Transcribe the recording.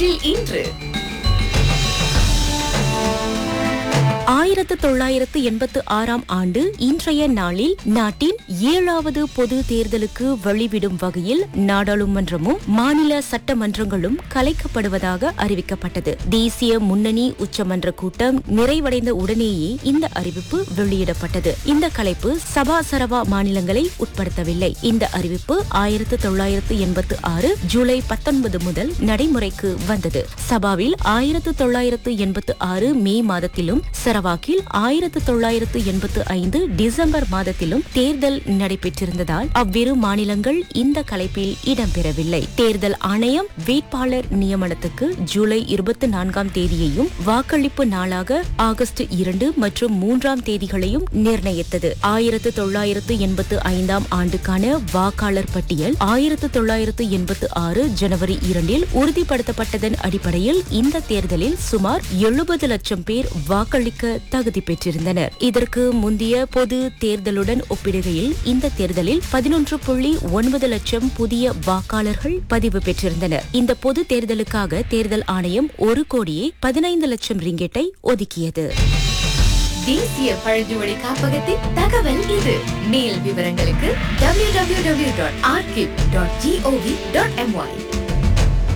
வரலாற்றில் இன்று ஆயிரத்து தொள்ளாயிரத்து எண்பத்து ஆறாம் ஆண்டு இன்றைய நாளில் நாட்டின் ஏழாவது பொது தேர்தலுக்கு வழிவிடும் வகையில் நாடாளுமன்றமும் மாநில சட்டமன்றங்களும் கலைக்கப்படுவதாக அறிவிக்கப்பட்டது தேசிய முன்னணி உச்சமன்ற கூட்டம் நிறைவடைந்த உடனேயே இந்த அறிவிப்பு வெளியிடப்பட்டது இந்த கலைப்பு சபா சரவா மாநிலங்களை உட்படுத்தவில்லை இந்த அறிவிப்பு ஆயிரத்து தொள்ளாயிரத்து எண்பத்து ஆறு ஜூலை பத்தொன்பது முதல் நடைமுறைக்கு வந்தது சபாவில் ஆயிரத்து தொள்ளாயிரத்து எண்பத்து ஆறு மே மாதத்திலும் சரவாக்கில் ஆயிரத்து தொள்ளாயிரத்து எண்பத்து ஐந்து டிசம்பர் மாதத்திலும் தேர்தல் நடைபெற்றிருந்ததால் அவ்விரு மாநிலங்கள் இந்த கலைப்பில் இடம்பெறவில்லை தேர்தல் ஆணையம் வேட்பாளர் நியமனத்துக்கு ஜூலை இருபத்தி நான்காம் தேதியையும் வாக்களிப்பு நாளாக ஆகஸ்ட் இரண்டு மற்றும் மூன்றாம் தேதிகளையும் நிர்ணயித்தது ஆயிரத்து தொள்ளாயிரத்து எண்பத்து ஐந்தாம் ஆண்டுக்கான வாக்காளர் பட்டியல் ஆயிரத்து தொள்ளாயிரத்து எண்பத்து ஆறு ஜனவரி இரண்டில் உறுதிப்படுத்தப்பட்டதன் அடிப்படையில் இந்த தேர்தலில் சுமார் எழுபது லட்சம் பேர் வாக்களிக்க தகுதி பெற்றிருந்தனர் இதற்கு முந்தைய பொது தேர்தலுடன் ஒப்பிடுகையில் இந்த தேர்தலில் பதினொன்று புள்ளி ஒன்பது லட்சம் புதிய வாக்காளர்கள் பதிவு பெற்றிருந்தனர் இந்த பொது தேர்தலுக்காக தேர்தல் ஆணையம் ஒரு கோடியே பதினைந்து லட்சம் ரிங்கெட்டை ஒதுக்கியது தேசிய பழங்குடி காப்பகத்தின் தகவல் இது மேல் விவரங்களுக்கு www.archive.gov.my